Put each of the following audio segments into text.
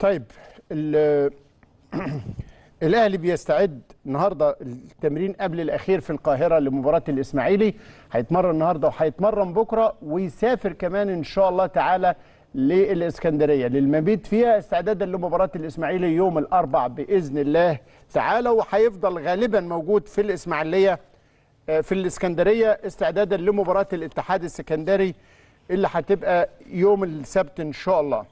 طيب ال- الاهلي بيستعد النهارده التمرين قبل الاخير في القاهره لمباراه الاسماعيلي هيتمرن النهارده وهيتمرن بكره ويسافر كمان ان شاء الله تعالى للاسكندريه للمبيت فيها استعدادا لمباراه الاسماعيلي يوم الاربع باذن الله تعالى وهيفضل غالبا موجود في الاسماعيليه آه، في الاسكندريه استعدادا لمباراه الاتحاد السكندري اللي هتبقى يوم السبت ان شاء الله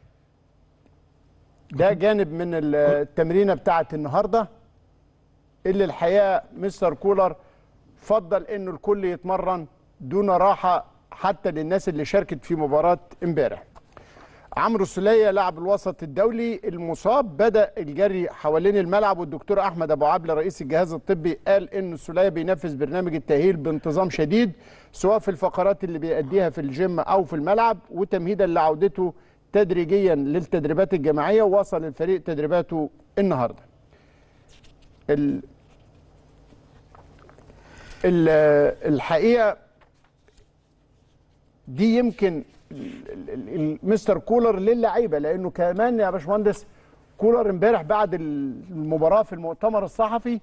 ده جانب من التمرينه بتاعت النهارده اللي الحقيقه مستر كولر فضل انه الكل يتمرن دون راحه حتى للناس اللي شاركت في مباراه امبارح. عمرو السوليه لاعب الوسط الدولي المصاب بدا الجري حوالين الملعب والدكتور احمد ابو عبله رئيس الجهاز الطبي قال ان السوليه بينفذ برنامج التاهيل بانتظام شديد سواء في الفقرات اللي بيأديها في الجيم او في الملعب وتمهيدا لعودته تدريجيا للتدريبات الجماعيه ووصل الفريق تدريباته النهارده. ال ال الحقيقه دي يمكن ال- ال- ال- مستر كولر للعيبه لانه كمان يا باشمهندس كولر امبارح بعد المباراه في المؤتمر الصحفي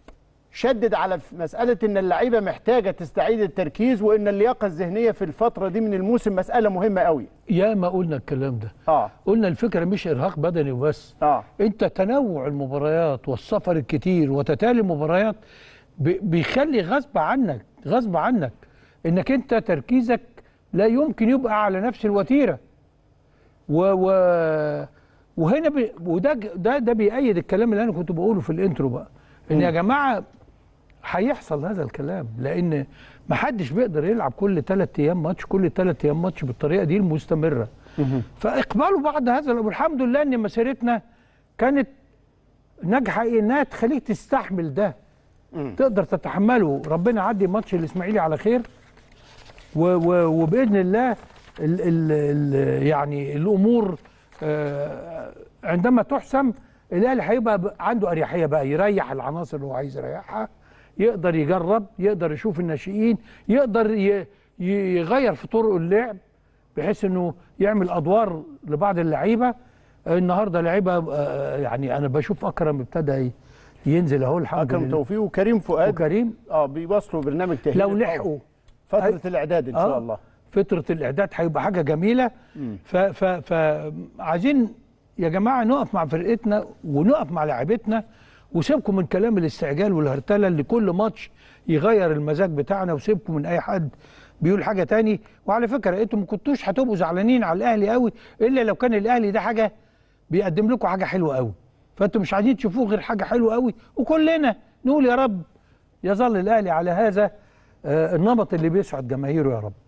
شدد على ف- مساله ان اللعيبه محتاجه تستعيد التركيز وان اللياقه الذهنيه في الفتره دي من الموسم مساله مهمه قوي يا ما قلنا الكلام ده اه قلنا الفكره مش ارهاق بدني وبس اه انت تنوع المباريات والسفر الكتير وتتالي المباريات بي- بيخلي غصب عنك غصب عنك انك انت تركيزك لا يمكن يبقى على نفس الوتيره و, و وهنا بي وده ج- ده ده بيأيد الكلام اللي انا كنت بقوله في الانترو بقى ان يا جماعه هيحصل هذا الكلام لان ما حدش بيقدر يلعب كل ثلاث ايام ماتش كل ثلاث ايام ماتش بالطريقه دي المستمره فاقبلوا بعد هذا والحمد لله ان مسيرتنا كانت ناجحه إيه؟ انها تخليك تستحمل ده تقدر تتحمله ربنا يعدي ماتش الاسماعيلي على خير و و وباذن الله ال ال ال يعني الامور آه عندما تحسم الاهلي هيبقى ب- عنده اريحيه بقى يريح العناصر اللي هو عايز يريحها يقدر يجرب يقدر يشوف الناشئين يقدر ي- ي- يغير في طرق اللعب بحيث انه يعمل ادوار لبعض اللعيبه النهارده لعيبه آه، يعني انا بشوف اكرم ابتدى ي- ينزل اهو الحمد اكرم لله توفيق وكريم فؤاد وكريم اه بيواصلوا برنامج تاهيل لو القوي. لحقوا فتره الاعداد ان شاء آه، الله فتره الاعداد هيبقى حاجه جميله ف ف فعايزين يا جماعه نقف مع فرقتنا ونقف مع لاعيبتنا وسيبكم من كلام الاستعجال والهرتله اللي كل ماتش يغير المزاج بتاعنا وسيبكم من اي حد بيقول حاجه تاني وعلى فكره انتوا ما كنتوش هتبقوا زعلانين على الاهلي قوي الا لو كان الاهلي ده حاجه بيقدم لكم حاجه حلوه قوي فانتوا مش عايزين تشوفوه غير حاجه حلوه قوي وكلنا نقول يا رب يظل الاهلي على هذا آه، النمط اللي بيسعد جماهيره يا رب